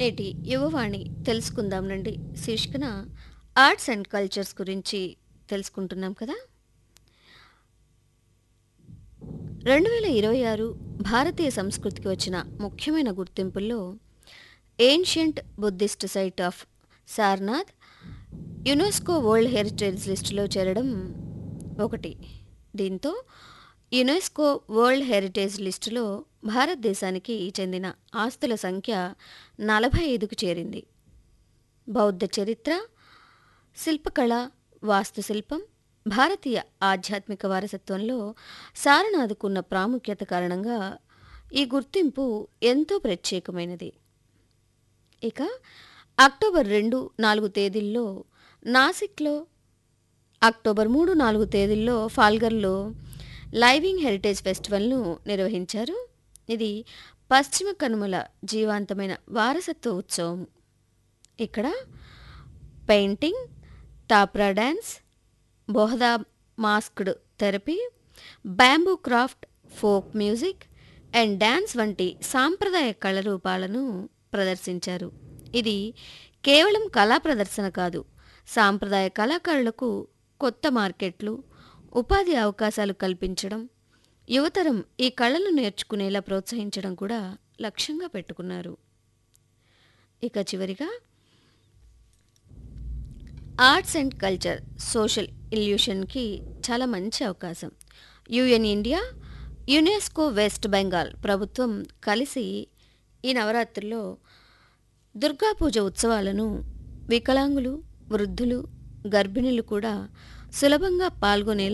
నేటి యువవాణి తెలుసుకుందాం నండి శీర్షికన ఆర్ట్స్ అండ్ కల్చర్స్ గురించి తెలుసుకుంటున్నాం కదా రెండు వేల ఇరవై ఆరు భారతీయ సంస్కృతికి వచ్చిన ముఖ్యమైన గుర్తింపుల్లో ancient Buddhist site of Sarnath UNESCO world heritage లిస్టులో చేరడం ఒకటి దీంతో యునెస్కో వరల్డ్ హెరిటేజ్ లిస్టులో భారతదేశానికి చెందిన ఆస్తుల సంఖ్య నలభై ఐదుకు చేరింది బౌద్ధ చరిత్ర శిల్పకళ వాస్తుశిల్పం భారతీయ ఆధ్యాత్మిక వారసత్వంలో సారనాథ్కున్న ప్రాముఖ్యత కారణంగా ఈ గుర్తింపు ఎంతో ప్రత్యేకమైనది ఇక అక్టోబర్ రెండు నాలుగు తేదీల్లో నాసిక్లో అక్టోబర్ మూడు నాలుగు తేదీల్లో ఫాల్గర్లో లైవింగ్ హెరిటేజ్ ఫెస్టివల్ను నిర్వహించారు ఇది పశ్చిమ కనుమల జీవాంతమైన వారసత్వ ఉత్సవం ఇక్కడ పెయింటింగ్ తాప్రా dance Bohada masked theatre bamboo craft folk music and dance వంటి సాంప్రదాయ కళరూపాలను ప్రదర్శించారు ఇది కేవలం కళా ప్రదర్శన కాదు సాంప్రదాయ కళాకారులకు కొత్త మార్కెట్లు ఉపాధి అవకాశాలు కల్పించడం యువతరం ఈ కళలు నేర్చుకునేలా ప్రోత్సహించడం కూడా లక్ష్యంగా పెట్టుకున్నారు ఇక చివరిగా ఆర్ట్స్ అండ్ కల్చర్ సోషల్ ఇల్యూషన్కి చాలా మంచి అవకాశం UN India UNESCO West Bengal ప్రభుత్వం కలిసి ఈ నవరాత్రుల్లో దుర్గా పూజ ఉత్సవాలను వికలాంగులు వృద్ధులు గర్భిణులు కూడా సులభంగా పాల్గొనేలా